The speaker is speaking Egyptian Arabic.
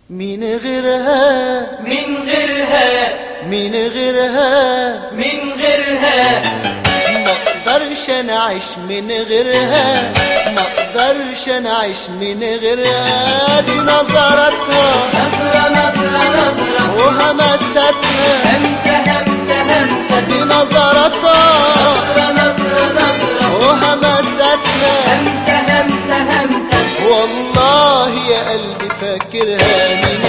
من غيرها من غيرها من غيرها من غيرها ما اقدرش انا اعيش من غيرها ما اقدرش انا اعيش من غيرها دي نظرتها نظرة نظرة نظرة وهمستها همسة همسة همسة دي نظرتها نظرة نظرة نظرة وهمستها همسة همسة همسة والله يا قلبي فاكرها من